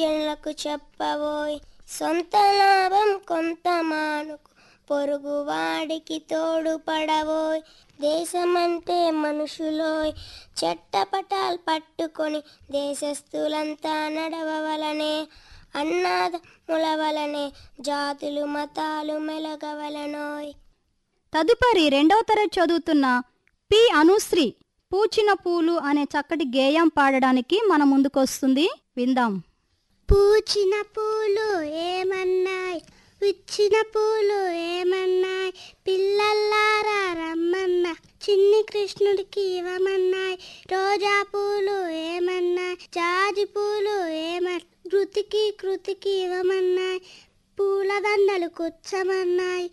జనులకు చెప్పబోయ్ సొంత లాభం కొంత మానుకు పొరుగు వాడికి తోడు పడబోయ్ దేశమంటే మనుషులోయ్ చెట్టపటాలు పట్టుకొని దేశస్థులంతా నడవవలనే అన్నాదముల వలనే జాతులు మతాలు మెలగవలనోయ్ తదుపరి రెండవ తరగతి చదువుతున్న పి అనుశ్రీ పూచిన పూలు అనే చక్కటి గేయం పాడడానికి మన ముందుకొస్తుంది విందాం పూచిన పూలు ఏమన్నాయి విచ్చిన పూలు ఏమన్నాయి పిల్లల్లారా రమ్మన్న చిన్ని కృష్ణుడికి ఇవ్వమన్నాయి రోజా పూలు ఏమన్నాయి జాజి పూలు ఏమన్నాయి కృతికి కృతికి ఇవ్వమన్నాయి పూలదండలు కూర్చమన్నాయి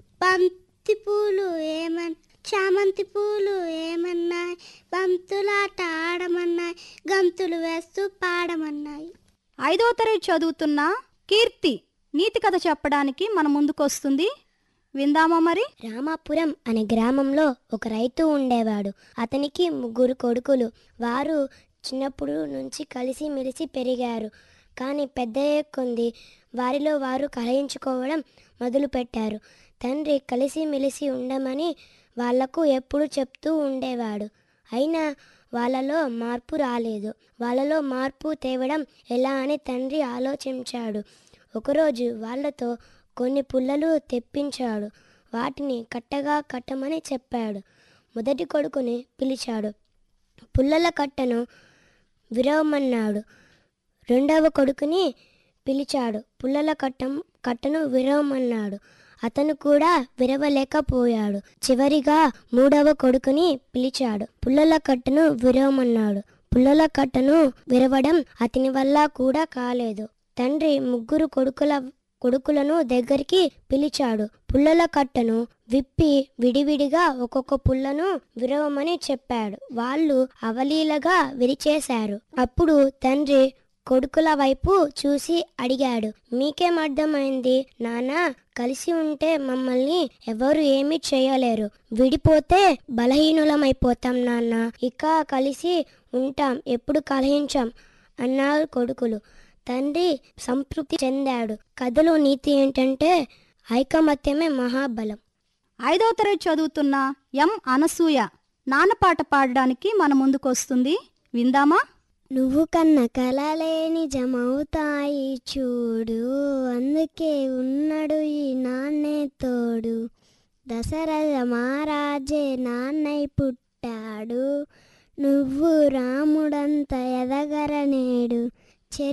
బంతి పూలు ఏమన్ చామంతి పూలు ఏమన్నాయి బంతులాట ఆడమన్నాయి గంతులు వేస్తూ పాడమన్నాయి ఐదో తరగతి చదువుతున్న కీర్తి నీతి కథ చెప్పడానికి మన ముందుకొస్తుంది విందామా మరి రామాపురం అనే గ్రామంలో ఒక రైతు ఉండేవాడు అతనికి ముగ్గురు కొడుకులు వారు చిన్నప్పుడు నుంచి కలిసి మెలిసి పెరిగారు కానీ పెద్ద కొంది వారిలో వారు కలయించుకోవడం మొదలుపెట్టారు తండ్రి కలిసి మెలిసి ఉండమని వాళ్లకు ఎప్పుడు చెప్తూ ఉండేవాడు అయినా వాళ్ళలో మార్పు రాలేదు వాళ్ళలో మార్పు తేవడం ఎలా అని తండ్రి ఆలోచించాడు ఒకరోజు వాళ్ళతో కొన్ని పుల్లలు తెప్పించాడు వాటిని కట్టగా కట్టమని చెప్పాడు మొదటి కొడుకుని పిలిచాడు పుల్లల కట్టను విరవమన్నాడు రెండవ కొడుకుని పిలిచాడు పుల్లల కట్టం కట్టను విరవమన్నాడు అతను కూడా విరవలేకపోయాడు చివరిగా మూడవ కొడుకుని పిలిచాడు పుల్లల కట్టను విరవమన్నాడు పుల్లల కట్టను విరవడం అతని వల్ల కూడా కాలేదు తండ్రి ముగ్గురు కొడుకుల కొడుకులను దగ్గరికి పిలిచాడు పుల్లల కట్టను విప్పి విడివిడిగా ఒక్కొక్క పుల్లను విరవమని చెప్పాడు వాళ్ళు అవలీలగా విరిచేశారు అప్పుడు తండ్రి కొడుకుల వైపు చూసి అడిగాడు మీకేం అర్థమైంది నానా కలిసి ఉంటే మమ్మల్ని ఎవరు ఏమీ చేయలేరు విడిపోతే బలహీనులమైపోతాం నాన్న ఇక కలిసి ఉంటాం ఎప్పుడు కలహించాం అన్నారు కొడుకులు తండ్రి సంతృప్తి చెందాడు కథలో నీతి ఏంటంటే ఐకమత్యమే మహాబలం ఐదో తరగతి చదువుతున్న ఎం అనసూయ నాన్నపాట పాడడానికి మన ముందుకొస్తుంది విందామా నువ్వు కన్న కలలే నిజమవుతాయి చూడు అందుకే ఉన్నాడు ఈ నాన్నే తోడు దశరథ మహారాజే నాన్నై పుట్టాడు నువ్వు రాముడంత ఎదగరనేడు